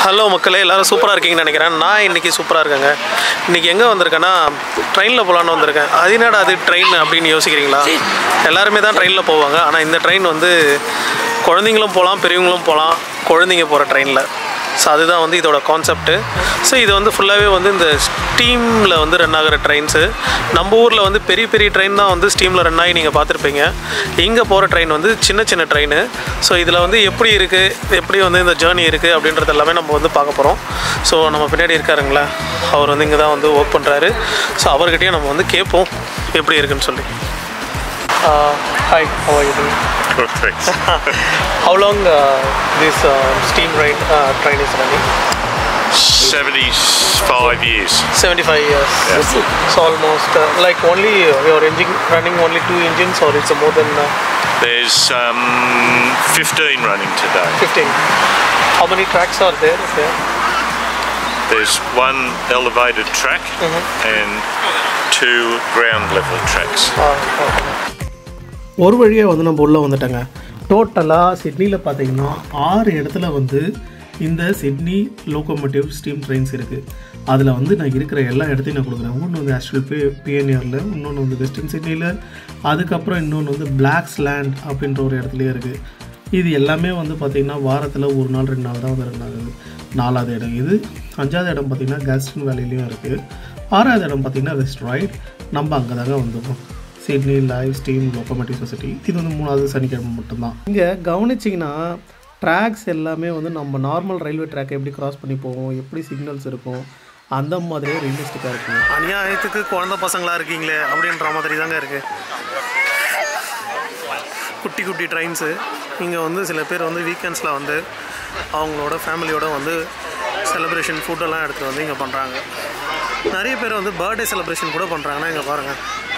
Hello மக்களே எல்லாரும் சூப்பராக இருக்கீங்கன்னு நினைக்கிறேன் நான் இன்றைக்கி சூப்பராக இருக்கேங்க இன்றைக்கி எங்கே வந்திருக்கேன்னா ட்ரெயினில் போகலான்னு வந்திருக்கேன் அது என்னடா அது ட்ரெயின் அப்படின்னு யோசிக்கிறீங்களா எல்லாருமே தான் ட்ரெயினில் போவாங்க ஆனால் இந்த ட்ரெயின் வந்து குழந்தைங்களும் போகலாம் பெரியவங்களும் போகலாம் குழந்தைங்க போகிற ட்ரெயினில் ஸோ அதுதான் வந்து இதோட கான்செப்ட்டு ஸோ இது வந்து ஃபுல்லாகவே வந்து இந்த ஸ்டீமில் வந்து ரன் ஆகிற ட்ரெயின்ஸு நம்ம ஊரில் வந்து பெரிய பெரிய ட்ரெயின் தான் வந்து ஸ்டீமில் ரன் ஆகி நீங்கள் பார்த்துருப்பீங்க இங்கே போகிற ட்ரெயின் வந்து சின்ன சின்ன ட்ரெயின் ஸோ இதில் வந்து எப்படி இருக்குது எப்படி வந்து இந்த ஜேர்னி இருக்குது அப்படின்றது எல்லாமே நம்ம வந்து பார்க்க போகிறோம் ஸோ நம்ம பின்னாடி இருக்காருங்களா அவர் வந்து இங்கே தான் வந்து ஒர்க் பண்ணுறாரு ஸோ அவர்கிட்டயே நம்ம வந்து கேட்போம் எப்படி இருக்குன்னு சொல்லி hi how you Good, thanks. How long uh, this uh, steam train, uh, train is running? 75 years. 75 years. Yeah. So almost uh, like only uh, your engine running only two engines or it's more than uh, There's um, 15 running today. 15. How many tracks are there? there? There's one elevated track and two ground level tracks. Uh, okay. ஒரு வழியாக வந்து நம்ம உள்ளே வந்துட்டோங்க டோட்டலாக சிட்னியில் பார்த்தீங்கன்னா ஆறு இடத்துல வந்து இந்த சிட்னி லோக்கோமோட்டிவ் ஸ்டீம் ட்ரெயின்ஸ் இருக்குது அதில் வந்து நான் இருக்கிற எல்லா இடத்தையும் நான் கொடுக்குறேன் ஒன்று வந்து ஆக்சுவல் பி பிஎன்ஆரில் இன்னொன்று வந்து வெஸ்டர்ன் சிட்னியில் அதுக்கப்புறம் இன்னொன்று வந்து பிளாக்ஸ் லேண்ட் அப்படின்ற ஒரு இடத்துலையே இருக்குது இது எல்லாமே வந்து பார்த்திங்கன்னா வாரத்தில் ஒரு நாள் ரெண்டு நாள் தான் வந்து ரன் ஆகுது நாலாவது இடம் இது அஞ்சாவது இடம் பார்த்திங்கன்னா கேஸ்டன் வேலையிலையும் இருக்குது ஆறாவது இடம் பார்த்திங்கன்னா வெஸ்ட் ரைட் நம்ம அங்கே தாங்க வந்துடுவோம் Sydney live steam locomotive society இது வந்து மூணாவது சனிக்கிழமை மட்டும்தான் இங்கே கவனிச்சிங்கன்னா ட்ராக்ஸ் எல்லாமே வந்து நம்ம நார்மல் ரயில்வே ட்ராக் எப்படி கிராஸ் பண்ணி போவோம் எப்படி சிக்னல்ஸ் இருக்கும் அந்த மாதிரியே ரியலிஸ்டிக்காக இருக்கும் அநியாயத்துக்கு குழந்த பசங்களாக இருக்கீங்களே அப்படின்ற மாதிரி தாங்க இருக்குது குட்டி குட்டி ட்ரெயின்ஸு இங்கே வந்து சில பேர் வந்து வீக்கெண்ட்ஸில் வந்து அவங்களோட ஃபேமிலியோட வந்து செலிப்ரேஷன் ஃபுட்டெல்லாம் எடுத்துகிட்டு வந்து இங்கே பண்ணுறாங்க நிறைய பேர் வந்து பர்த்டே செலிப்ரேஷன் கூட பண்ணுறாங்கன்னா இங்கே பாருங்கள்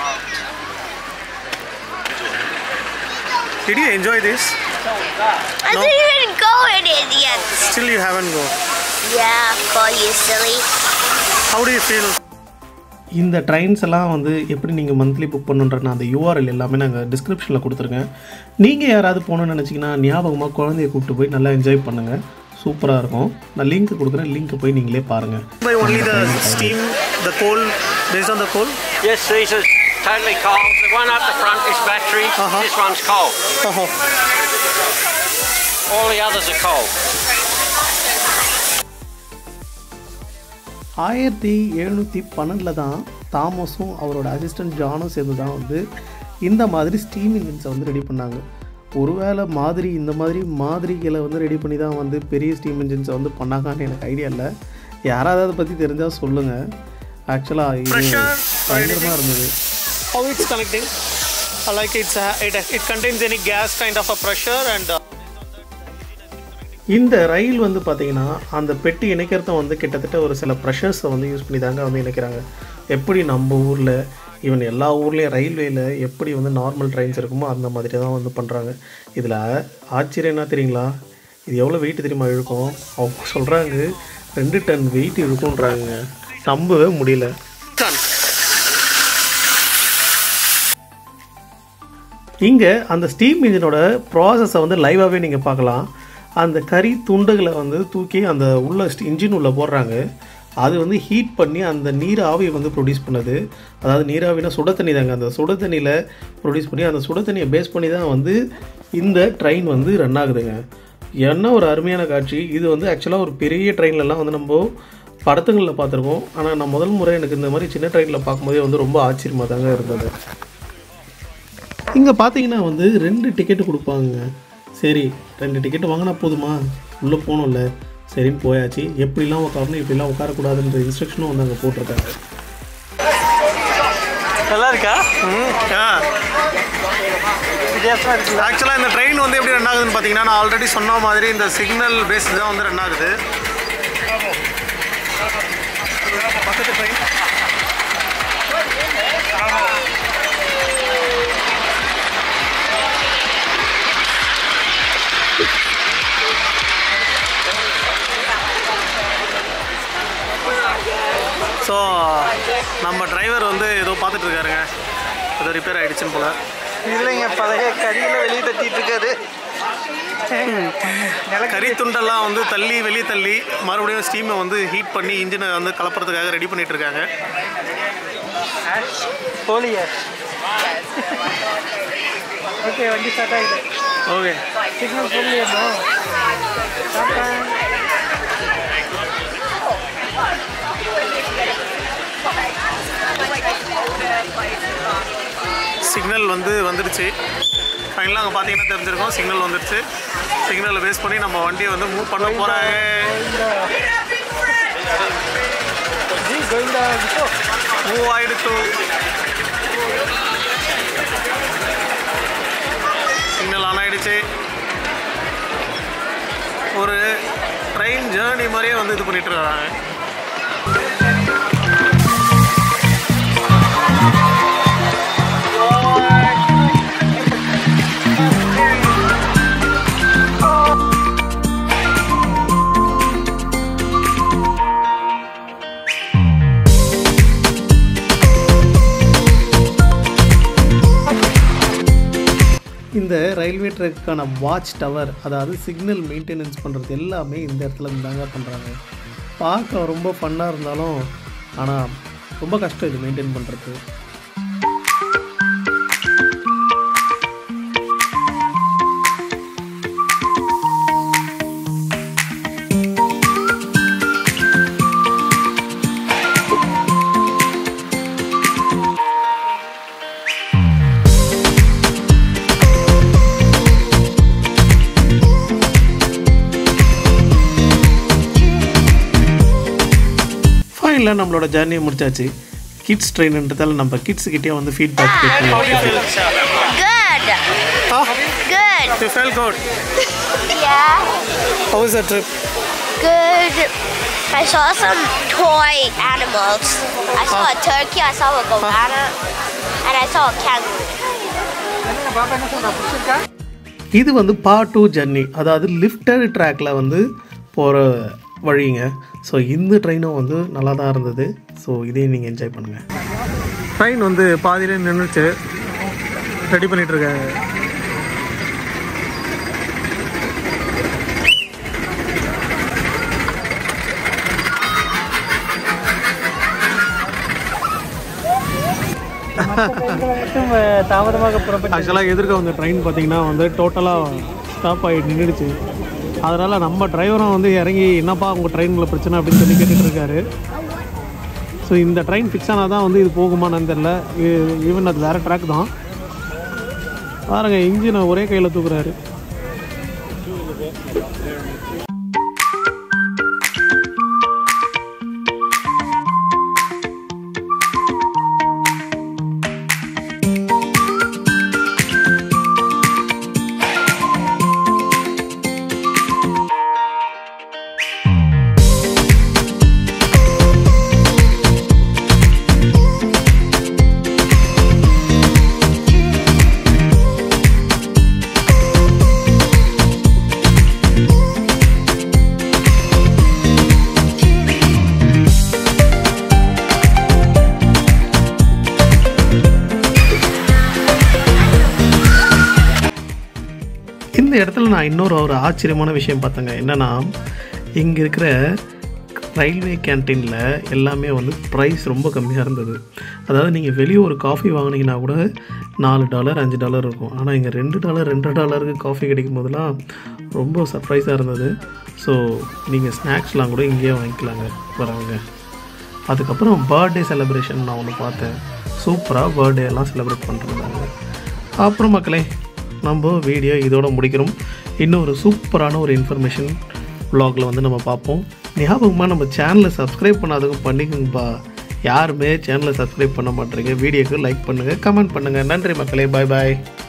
Did you enjoy this? I didn't even go in it yet. Still you haven't go. Yeah, of course, you silly. How do you feel? இந்த ட்ரெயின்ஸ் எல்லாம் வந்து எப்படி நீங்கள் மந்த்லி புக் பண்ணுன்ற அந்த யூஆர்எல் எல்லாமே நாங்கள் டிஸ்கிரிப்ஷனில் கொடுத்துருக்கேன் நீங்கள் யாராவது போகணுன்னு நினச்சிங்கன்னா ஞாபகமாக குழந்தைய கூப்பிட்டு போய் நல்லா என்ஜாய் பண்ணுங்கள் சூப்பராக இருக்கும் நான் லிங்க் கொடுக்குறேன் லிங்க் போய் நீங்களே பாருங்கள் by only the steam the coal based on the coal Yes, these are totally cold. The one up the front is battery. Uh-huh. This one's cold. All the others are cold. ஆயிரத்தி எழுநூற்றி பன்னெண்டில் தான் தாமஸும் அவரோட assistant ஜானும் சேர்ந்து தான் வந்து இந்த மாதிரி ஸ்டீம் இன்ஜின்ஸை வந்து ரெடி பண்ணாங்க ஒருவேளை மாதிரி இந்த மாதிரி மாதிரிகளை வந்து ரெடி பண்ணி தான் வந்து பெரிய ஸ்டீம் இன்ஜின்ஸை வந்து பண்ணாங்கன்னு எனக்கு ஐடியா இல்லை யாராவது அதை பற்றி தெரிஞ்சால் சொல்லுங்கள் ஆக்சுவலாக இது பயங்கரமாக இருந்தது How it's connecting? Like it's it, it contains any gas kind of a pressure and இந்த ரயில் வந்து பார்த்தீங்கன்னா அந்த பெட்டி இணைக்கிறத வந்து கிட்டத்தட்ட ஒரு சில ப்ரெஷர்ஸை வந்து யூஸ் பண்ணி தாங்க வந்து இணைக்கிறாங்க எப்படி நம்ம ஊரில் ஈவன் எல்லா ஊர்லேயும் ரயில்வேயில் எப்படி வந்து நார்மல் ட்ரெயின்ஸ் இருக்குமோ அந்த மாதிரி தான் வந்து பண்ணுறாங்க இதில் ஆச்சரியம் என்ன தெரியுங்களா இது எவ்வளோ வெயிட் தெரியுமா இழுக்கும் அவங்க சொல்கிறாங்க ரெண்டு டன் வெயிட் இழுக்குன்றாங்க நம்பவே முடியல இங்கே அந்த ஸ்டீம் இன்ஜினோட ப்ராசஸை வந்து லைவாகவே நீங்கள் பார்க்கலாம் அந்த கறி துண்டுகளை வந்து தூக்கி அந்த உள்ள இன்ஜின் உள்ளே போடுறாங்க அது வந்து ஹீட் பண்ணி அந்த நீர் ஆவியை வந்து ப்ரொடியூஸ் பண்ணுது அதாவது நீராவினா சுட தண்ணி தாங்க அந்த சுட தண்ணியில் ப்ரொடியூஸ் பண்ணி அந்த சுட தண்ணியை பேஸ் பண்ணி தான் வந்து இந்த ட்ரெயின் வந்து ரன் ஆகுதுங்க என்ன ஒரு அருமையான காட்சி இது வந்து ஆக்சுவலாக ஒரு பெரிய ட்ரெயின்லலாம் வந்து நம்ம படத்துங்களில் பார்த்துருக்கோம் ஆனால் நான் முதல் முறை எனக்கு இந்த மாதிரி சின்ன ட்ரெயினில் பார்க்கும்போதே வந்து ரொம்ப ஆச்சரியமாக தாங்க இருந்தது இங்கே பார்த்தீங்கன்னா வந்து ரெண்டு டிக்கெட்டு கொடுப்பாங்க சரி ரெண்டு டிக்கெட் வாங்கினா போதுமா உள்ளே போகணும்ல சரின்னு போயாச்சு எப்படிலாம் உட்காரணும் இப்படிலாம் உட்காரக்கூடாதுன்ற இன்ஸ்ட்ரக்ஷனும் வந்து அங்கே போட்டிருக்காங்க நல்லா இருக்கா ஆக்சுவலாக இந்த ட்ரெயின் வந்து எப்படி ரன் ஆகுதுன்னு பார்த்தீங்கன்னா நான் ஆல்ரெடி சொன்ன மாதிரி இந்த சிக்னல் பேஸ் தான் வந்து ரன் ஆகுது பக்கத்து ட்ரெயின் ஸோ நம்ம டிரைவர் வந்து ஏதோ பார்த்துட்டு இருக்காருங்க ஏதோ ரிப்பேர் ஆகிடுச்சுன்னு போல இல்லைங்க பழைய கடியில் வெளியே தட்டிட்டு இருக்காரு கறி துண்டெல்லாம் வந்து தள்ளி வெளியே தள்ளி மறுபடியும் ஸ்டீமை வந்து ஹீட் பண்ணி இன்ஜினை வந்து கலப்புறதுக்காக ரெடி பண்ணிட்டு இருக்காங்க போலியா ஓகே வண்டி ஸ்டார்ட் ஆகிடு ஓகே சிக்னல் போடலையா சிக்னல் வந்து வந்துடுச்சு ஃபைனலாக அங்கே பார்த்தீங்கன்னா தெரிஞ்சிருக்கும் சிக்னல் வந்துடுச்சு சிக்னலை பேஸ் பண்ணி நம்ம வண்டியை வந்து மூவ் பண்ண போகிறாங்க ஜி கோவிந்தா கிட்டோ மூவ் ஆயிடுச்சு சிக்னல் ஆன் ஆயிடுச்சு ஒரு ட்ரெயின் ஜேர்னி மாதிரியே வந்து இது பண்ணிட்டு இருக்காங்க இந்த ரயில்வே ட்ராக்குக்கான வாட்ச் டவர் அதாவது சிக்னல் மெயின்டெனன்ஸ் பண்ணுறது எல்லாமே இந்த இடத்துல இருந்தாங்க பண்ணுறாங்க பார்க்க ரொம்ப ஃபன்னாக இருந்தாலும் ஆனால் ரொம்ப கஷ்டம் இது மெயின்டைன் பண்ணுறது ஃபைனலாக நம்மளோட ஜேர்னியை முடிச்சாச்சு கிட்ஸ் ட்ரெயின்ன்றதால நம்ம கிட்ஸ் கிட்டே வந்து ஃபீட்பேக் கேட்கணும் Good. Good. You felt good. Yeah. How was the trip? Good. I saw some toy animals. I saw a turkey, I saw a goanna, and I saw a kangaroo. என்ன பாப்பா என்ன சொல்றா பிடிச்சிருக்கா இது வந்து பார்ட் டூ ஜர்னி அதாவது lifted ட்ராக்ல வந்து போகிற வழிங்க ஸோ இந்த ட்ரெயினும் வந்து நல்லா தான் இருந்தது ஸோ இதையும் நீங்கள் என்ஜாய் பண்ணுங்கள் ட்ரெயின் வந்து பாதியிலே நின்றுச்சு ரெடி பண்ணிட்டு இருக்காங்க ட்ரெயின்களை மட்டும் அஹ், தாமதமாக புறப்பட்டு ஆக்சுவலாக எதிர்க்க வந்த ட்ரெயின் பார்த்தீங்கன்னா வந்து டோட்டலாக ஸ்டாப் ஆகி நின்றுடுச்சு அதனால் நம்ம டிரைவரும் வந்து இறங்கி என்னப்பா உங்கள் ட்ரெயினில் பிரச்சனை அப்படின்னு சொல்லி கேட்டுட்டு இருக்காரு ஸோ இந்த ட்ரெயின் ஃபிக்ஸ் ஆனால் தான் வந்து இது போகுமான்னு தெரில ஈவன் அது வேறு ட்ராக் தான் பாருங்க இன்ஜினை ஒரே கையில் தூக்குறாரு இந்த இடத்துல நான் இன்னொரு ஒரு ஆச்சரியமான விஷயம் பார்த்தேங்க என்னென்னா இங்கே இருக்கிற ரயில்வே கேன்டீனில் எல்லாமே வந்து ப்ரைஸ் ரொம்ப கம்மியாக இருந்தது அதாவது நீங்கள் வெளியே ஒரு காஃபி வாங்கினீங்கன்னா கூட நாலு டாலர் அஞ்சு டாலர் இருக்கும் ஆனால் இங்கே ரெண்டு டாலர் ரெண்டு டாலருக்கு காஃபி கிடைக்கும் போதெல்லாம் ரொம்ப சர்ப்ரைஸாக இருந்தது ஸோ நீங்கள் ஸ்நாக்ஸ்லாம் கூட இங்கேயே வாங்கிக்கலாங்க வரவங்க அதுக்கப்புறம் பர்த்டே செலிப்ரேஷன் நான் ஒன்று பார்த்தேன் சூப்பராக பர்த்டே எல்லாம் செலிப்ரேட் பண்ணிருந்தாங்க அப்புறம் மக்களே நம்ம வீடியோ இதோட முடிக்கிறோம் இன்னும் ஒரு சூப்பரான ஒரு இன்ஃபர்மேஷன் vlogல வந்து நம்ம பார்ப்போம் ஞாபகமாக நம்ம சேனலை சப்ஸ்கிரைப் பண்ணாதவங்க பண்ணிக்கோங்கப்பா யாருமே சேனலை சப்ஸ்கிரைப் பண்ண மாட்டேறீங்க வீடியோக்கு லைக் பண்ணுங்கள் கமெண்ட் பண்ணுங்கள் நன்றி மக்களே பாய் பாய்